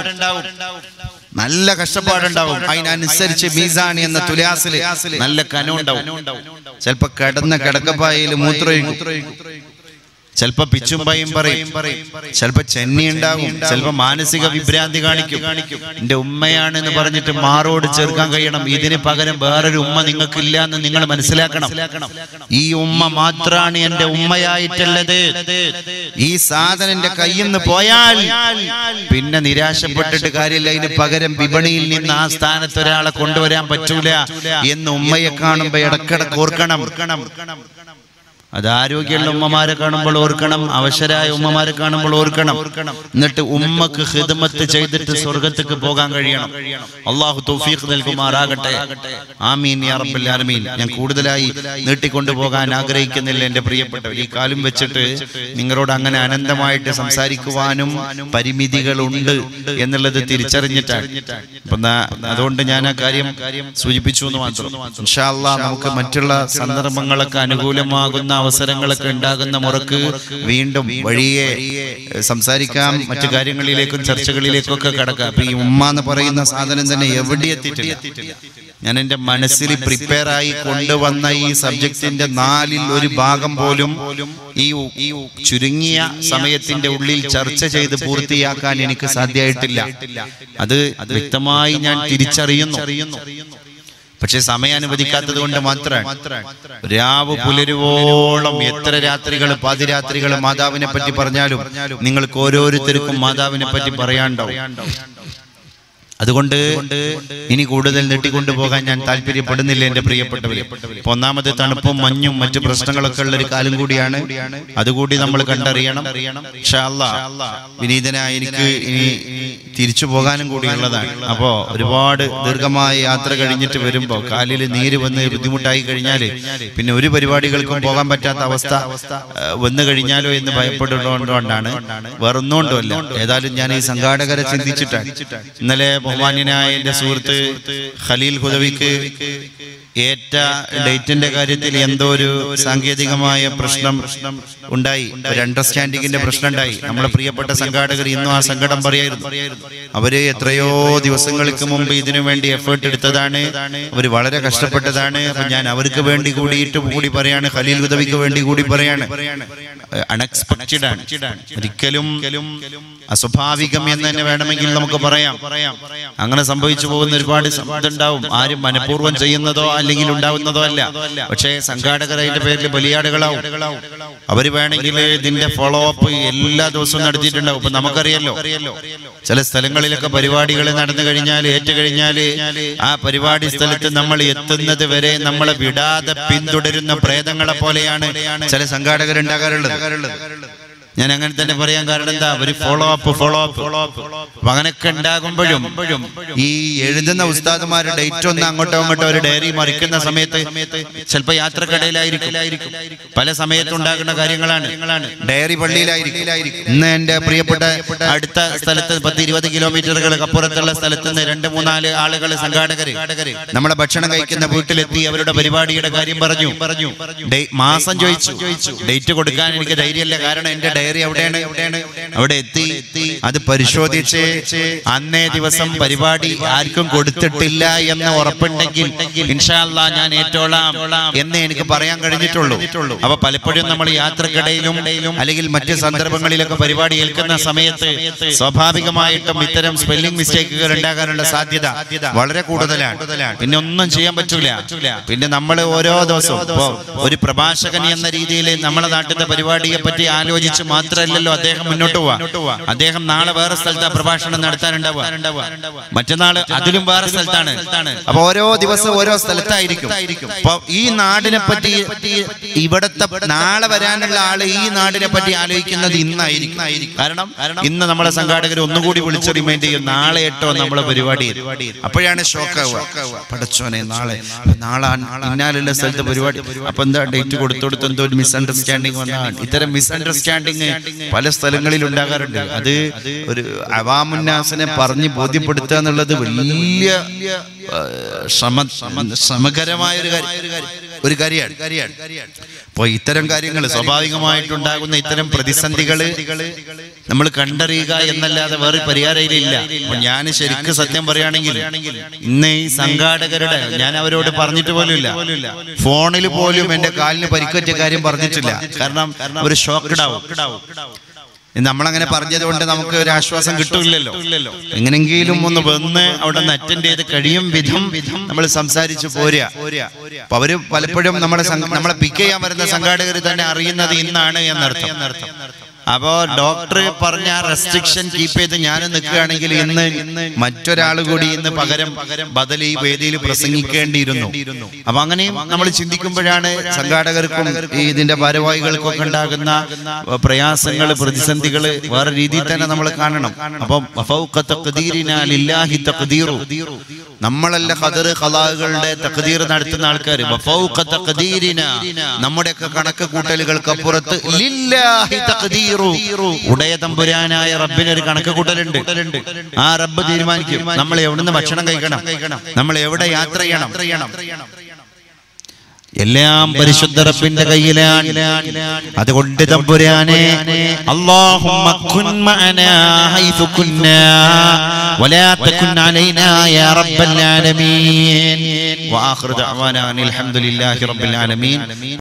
നല്ല കഷ്ടപ്പാടുണ്ടാവും അതിനനുസരിച്ച് മീസാനി എന്ന തുലാസില് നല്ല കനമുണ്ടാവും ചിലപ്പോ കിടന്ന കിടക്കപ്പായയിൽ മൂത്രമൊഴിക്കും ചിലപ്പോ പിച്ചുംപയും പറയും ചിലപ്പോ ചെന്നി ഉണ്ടാകും ചിലപ്പോ മാനസിക വിഭ്രാന്തി കാണിക്കും എന്റെ ഉമ്മയാണെന്ന് പറഞ്ഞിട്ട് മാറോട് ചേർക്കാൻ കഴിയണം ഇതിന് പകരം വേറൊരു ഉമ്മ നിങ്ങൾക്കില്ല എന്ന് നിങ്ങൾ മനസ്സിലാക്കണം ഈ ഉമ്മ മാത്രാണ് എന്റെ ഉമ്മയായിട്ടുള്ളത് ഈ സാധനം എന്റെ കയ്യിൽ നിന്ന് പോയാൽ പിന്നെ നിരാശപ്പെട്ടിട്ട് കാര്യമില്ല ഇതിന് പകരം വിപണിയിൽ നിന്ന് ആ സ്ഥാനത്ത് ഒരാളെ കൊണ്ടുവരാൻ പറ്റൂല എന്ന് ഉമ്മയെ കാണുമ്പോ ഇടക്കിടക്ക് ഓർക്കണം അത് ആരോഗ്യമുള്ള ഉമ്മമാരെ കാണുമ്പോൾ ഓർക്കണം അവശരായ ഉമ്മമാരെ കാണുമ്പോൾ ഓർക്കണം എന്നിട്ട് ഉമ്മക്ക് ഹിദ്മത്ത് ചെയ്തിട്ട് സ്വർഗത്തേക്ക് പോകാൻ കഴിയണം അള്ളാഹു തൗഫീഖ് നൽകുമാറാകട്ടെ ആമീൻ യാ റബ്ബൽ ആലമീൻ ഞാൻ കൂടുതലായി നീട്ടിക്കൊണ്ടു പോകാൻ ആഗ്രഹിക്കുന്നില്ല എന്റെ പ്രിയപ്പെട്ടവർ ഈ കാലം വെച്ചിട്ട് നിങ്ങളോട് അങ്ങനെ അനന്തമായിട്ട് സംസാരിക്കുവാനും പരിമിതികളുണ്ട് എന്നുള്ളത് തിരിച്ചറിഞ്ഞിട്ടാണ് അപ്പൊ നാ- അതുകൊണ്ട് ഞാൻ ആ കാര്യം സൂചിപ്പിച്ചു എന്ന് മാത്രം ഇൻഷാ അല്ലാ നമുക്ക് മറ്റുള്ള സന്ദർഭങ്ങളൊക്കെ അനുകൂലമാകുന്ന അവസരങ്ങളൊക്കെ ഉണ്ടാകുന്ന മുറക്ക് വീണ്ടും വഴിയെ ഏഹ്, സംസാരിക്കാം മറ്റു കാര്യങ്ങളിലേക്കും ചർച്ചകളിലേക്കും ഒക്കെ കടക്കാം അപ്പൊ ഈ ഉമ്മ എന്ന് പറയുന്ന സാധനം തന്നെ എവിടെ എത്തിയിട്ടില്ല ഞാൻ എന്റെ മനസ്സിൽ പ്രിപ്പയർ ആയി കൊണ്ടുവന്ന ഈ സബ്ജക്റ്റിന്റെ നാലിൽ ഒരു ഭാഗം പോലും ഈ ഉ- ഈ ഉ- ചുരുങ്ങിയ സമയത്തിന്റെ ഉള്ളിൽ ചർച്ച ചെയ്ത് പൂർത്തിയാക്കാൻ എനിക്ക് സാധ്യമായിട്ടില്ല അത് വ്യക്തമായി ഞാൻ തിരിച്ചറിയുന്നു പക്ഷെ സമയം അനുവദിക്കാത്തത് കൊണ്ട് മാത്രമാണ് രാവ് പുലരുവോളം എത്ര രാത്രികൾ പാതിരാത്രികൾ മാതാവിനെ പറ്റി പറഞ്ഞാലും നിങ്ങൾക്ക് ഓരോരുത്തർക്കും മാതാവിനെ പറ്റി പറയാണ്ടാവും അതുകൊണ്ട് ഇനി കൂടുതൽ നീട്ടിക്കൊണ്ടു പോകാൻ ഞാൻ താല്പര്യപ്പെടുന്നില്ല എന്റെ പ്രിയപ്പെട്ടവരെ ഇപ്പൊ ഒന്നാമത് തണുപ്പും മഞ്ഞും മറ്റു പ്രശ്നങ്ങളൊക്കെ ഉള്ള ഒരു കാലം കൂടിയാണ് അതുകൂടി നമ്മൾ കണ്ടറിയണം ഇൻഷാ അല്ലാ, വിനീതനായ എനിക്ക് ഇനി തിരിച്ചു പോകാനും കൂടിയുള്ളതാണ് അപ്പോ ഒരുപാട് ദീർഘമായ യാത്ര കഴിഞ്ഞിട്ട് വരുമ്പോ കാലിൽ നീര് വന്ന് ബുദ്ധിമുട്ടായി കഴിഞ്ഞാല് പിന്നെ ഒരു പരിപാടികൾക്കും പോകാൻ പറ്റാത്ത അവസ്ഥ ആ, വന്നു കഴിഞ്ഞാലോ എന്ന് ഭയപ്പെടുന്നതുകൊണ്ടാണ് വേറൊന്നും കൊണ്ടുമല്ല ഏതായാലും ഞാൻ ഈ സംഘാടകരെ ചിന്തിച്ചിട്ടാണ് ഇന്നലെ ബഹുമാന്യനായ എന്റെ സുഹൃത്ത് ഖലീൽ ഹുദവിക്ക് ഏറ്റ ഡേറ്റിന്റെ കാര്യത്തിൽ എന്തോ ഒരു സാങ്കേതികമായ പ്രശ്നം ഉണ്ടായി ഒരു അണ്ടർസ്റ്റാൻഡിങ്ങിന്റെ പ്രശ്നം ഉണ്ടായി നമ്മളെ പ്രിയപ്പെട്ട സംഘാടകർ ഇന്നും ആ സങ്കടം പറയായിരുന്നു അവര് എത്രയോ ദിവസങ്ങൾക്ക് മുമ്പ് ഇതിനു വേണ്ടി എഫേർട്ട് എടുത്തതാണ് അവർ വളരെ കഷ്ടപ്പെട്ടതാണ് അപ്പൊ ഞാൻ അവർക്ക് വേണ്ടി കൂടിയിട്ട് കൂടി പറയാണ് ഖലീൽ ഹുദവിക്ക് വേണ്ടി കൂടി പറയാണ് അൺഎക്സ്പെക്റ്റഡ് ആണ് ഒരിക്കലും അസ്വാഭാവികം എന്ന് തന്നെ വേണമെങ്കിൽ നമുക്ക് പറയാം അങ്ങനെ സംഭവിച്ചു പോകുന്ന ഒരുപാട് ഇതുണ്ടാവും ആരും മനഃപൂർവ്വം ചെയ്യുന്നതോ അല്ലെങ്കിൽ ഉണ്ടാവുന്നതോ അല്ല പക്ഷേ സംഘാടകർ അതിന്റെ പേരിൽ ബലിയാടുകളാവും അവര് വേണമെങ്കിൽ ഇതിന്റെ ഫോളോ അപ്പ് എല്ലാ ദിവസവും നടത്തിയിട്ടുണ്ടാവും ഇപ്പൊ നമുക്കറിയല്ലോ ചില സ്ഥലങ്ങളിലൊക്കെ പരിപാടികൾ നടന്നു കഴിഞ്ഞാൽ ഏറ്റു കഴിഞ്ഞാൽ ആ പരിപാടി സ്ഥലത്ത് നമ്മൾ എത്തുന്നത് വരെ നമ്മളെ വിടാതെ പിന്തുടരുന്ന പ്രേതങ്ങളെ പോലെയാണ് ചില സംഘാടകർ ഉണ്ടാകാറുള്ളത് ഞാൻ അങ്ങനെ തന്നെ പറയാൻ കാരണം എന്താ ഒരു ഫോളോ അപ്പ് ഫോളോ അപ്പ് അപ്പൊ അങ്ങനെയൊക്കെ ഉണ്ടാകുമ്പോഴും ഈ എഴുതുന്ന ഉസ്താദുമാരുടെ ഡേറ്റ് ഒന്ന് അങ്ങോട്ടോ അങ്ങോട്ടോ ഒരു ഡയറി മറിക്കുന്ന സമയത്ത് ചിലപ്പോ യാത്രക്കിടയിലായിരിക്കും പല സമയത്ത് ഉണ്ടാകുന്ന കാര്യങ്ങളാണ് ഡയറി പള്ളിയിലായിരിക്കും ഇന്ന് എന്റെ പ്രിയപ്പെട്ട അടുത്ത സ്ഥലത്ത് പത്ത് ഇരുപത് കിലോമീറ്ററുകൾ അപ്പുറത്തുള്ള സ്ഥലത്ത് നിന്ന് രണ്ട് മൂന്നാല് ആളുകൾ സംഘാടകര് നമ്മളെ ഭക്ഷണം കഴിക്കുന്ന വീട്ടിലെത്തി അവരുടെ പരിപാടിയുടെ കാര്യം പറഞ്ഞു പറഞ്ഞു ഡേ- മാസം ചോദിച്ചു ഡേറ്റ് കൊടുക്കാൻ എനിക്ക് ധൈര്യമല്ല കാരണം എന്റെ കയറി എവിടെയാണ് അവിടെ എത്തി അത് പരിശോധിച്ച് അന്നേ ദിവസം പരിപാടി ആർക്കും കൊടുത്തിട്ടില്ല എന്ന് ഉറപ്പുണ്ടെങ്കിൽ ഇൻഷാല്ല ഞാൻ ഏറ്റോളാം എന്ന് എനിക്ക് പറയാൻ കഴിഞ്ഞിട്ടുള്ളൂ അപ്പൊ പലപ്പോഴും നമ്മൾ യാത്രക്കിടയിലും അല്ലെങ്കിൽ മറ്റ് സന്ദർഭങ്ങളിലൊക്കെ പരിപാടി ഏൽക്കുന്ന സമയത്ത് സ്വാഭാവികമായിട്ടും ഇത്തരം സ്പെല്ലിംഗ് മിസ്റ്റേക്കുകൾ ഉണ്ടാകാനുള്ള സാധ്യത വളരെ കൂടുതലാണ് പിന്നെ ഒന്നും ചെയ്യാൻ പറ്റൂല പിന്നെ നമ്മൾ ഓരോ ദിവസവും ഇപ്പോ ഒരു പ്രഭാഷകൻ എന്ന രീതിയിൽ നമ്മളെ നാട്ടിലെ പരിപാടിയെ പറ്റി ആലോചിച്ച് മാത്രമല്ലല്ലോ അദ്ദേഹം മുന്നോട്ട് പോവാ അദ്ദേഹം നാളെ വേറെ സ്ഥലത്ത് പ്രഭാഷണം നടത്താനുണ്ടാവുക മറ്റന്നാള് അതിലും വേറെ സ്ഥലത്താണ് അപ്പൊ ഓരോ ദിവസം ഓരോ സ്ഥലത്തായിരിക്കും അപ്പൊ ഈ നാടിനെ പറ്റി ഇവിടത്തെ നാളെ വരാനുള്ള ആള് ഈ നാടിനെ പറ്റി ആലോചിക്കുന്നത് ഇന്നായിരിക്കും കാരണം ഇന്ന് നമ്മളെ സംഘാടകർ ഒന്നുകൂടി വിളിച്ച് റിമൈൻഡ് ചെയ്യും നാളെ എട്ടോ നമ്മളെ പരിപാടി അപ്പോഴാണ് ഷോക്ക് ആവുക പടച്ചോനെ നാളെ നാളെ ഇന്നാലുള്ള സ്ഥലത്ത് പരിപാടി അപ്പൊ എന്താ ഡേറ്റ് കൊടുത്തോടുത്ത് എന്തോ ഒരു മിസ്അണ്ടർസ്റ്റാൻഡിങ് വന്നാൽ ഇത്തരം മിസ്അണ്ടർസ്റ്റാൻഡിങ് പല സ്ഥലങ്ങളിൽ ഉണ്ടാകാറുണ്ട് അത് ഒരു അവാമുന്നാസിനെ പറഞ്ഞ് ബോധ്യപ്പെടുത്തുക എന്നുള്ളത് വലിയ ആ, ശ്രമ ശ്രമകരമായ ഒരു കാര്യം ഒരു കാര്യമാണ് അപ്പോൾ ഇത്തരം കാര്യങ്ങൾ സ്വാഭാവികമായിട്ടുണ്ടാകുന്ന ഇത്തരം പ്രതിസന്ധികള് നമ്മൾ കണ്ടറിയുക എന്നല്ലാതെ വേറെ പരിഹാരമില്ല അപ്പൊ ഞാൻ ശരിക്കും സത്യം പറയുകയാണെങ്കിൽ ഇന്ന് ഈ സംഘാടകരുടെ ഞാൻ അവരോട് പറഞ്ഞിട്ട് പോലുമില്ല ഫോണിൽ പോലും എന്റെ കാലിന് പരിക്കേറ്റ കാര്യം പറഞ്ഞിട്ടില്ല കാരണം ഒരു ഷോക്ക് ആവും നമ്മളങ്ങനെ പറഞ്ഞത് കൊണ്ട് നമുക്ക് ഒരു ആശ്വാസം കിട്ടില്ലല്ലോ എങ്ങനെങ്കിലും ഒന്ന് വന്ന് അവിടെ നിന്ന് അറ്റൻഡ് ചെയ്ത് കഴിയും വിധം നമ്മൾ സംസാരിച്ചു പോരുക അപ്പൊ അവര് പലപ്പോഴും നമ്മളെ സം- നമ്മളെ പിക്ക് ചെയ്യാൻ വരുന്ന സംഘാടകർ തന്നെ അറിയുന്നത് ഇന്നാണ് എന്നർത്ഥം അപ്പോ ഡോക്ടർ പറഞ്ഞ ആ റെസ്ട്രിക്ഷൻ കീപ്പ് ചെയ്ത് ഞാൻ നിൽക്കുകയാണെങ്കിൽ ഇന്ന് മറ്റൊരാൾ കൂടി ഇന്ന് പകരം ബദൽ ഈ വേദിയിൽ പ്രസംഗിക്കേണ്ടിയിരുന്നു അപ്പൊ അങ്ങനെയും നമ്മൾ ചിന്തിക്കുമ്പോഴാണ് സംഘാടകർക്കും ഈ ഇതിന്റെ ഭാരവാഹികൾക്കും ഒക്കെ ഉണ്ടാകുന്ന പ്രയാസങ്ങൾ പ്രതിസന്ധികൾ വേറെ രീതിയിൽ തന്നെ നമ്മൾ കാണണം അപ്പം വഫൗഖ തഖ്ദീരിനാ ലില്ലാഹി തഖ്ദീറു. നമ്മളല്ല ഖദർ ഖലാകളുടെ തഖ്ദീർ നടത്തുന്ന ആൾക്കാർ വഫൗഖ തഖ്ദീരിനാ. നമ്മുടെയൊക്കെ കണക്ക് കൂട്ടലുകൾക്ക് അപ്പുറത്ത് ലില്ലാഹി തഖ്ദീറു. ഉടയ തമ്പുരാനായ റബ്ബിന് ഒരു കണക്ക് കൂട്ടലുണ്ട് ആ റബ്ബ് തീരുമാനിക്കും നമ്മൾ എവിടുന്ന് ഭക്ഷണം കഴിക്കണം നമ്മൾ എവിടെ യാത്ര ചെയ്യണം എല്ലാം പരിശുദ്ധ റബ്ബിന്റെ കയ്യിലാണ് അതുകൊണ്ട് തമ്പുരാനെ അല്ലാഹുമ്മ കുൻ മഅനാ ഹൈസു കുന്നാ വലാ തകുൻ അലൈനാ യാ റബ്ബൽ ആലമീൻ വആഖിറു ദഅവാനാ അനിൽ ഹംദുലില്ലാഹി റബ്ബിൽ ആലമീൻ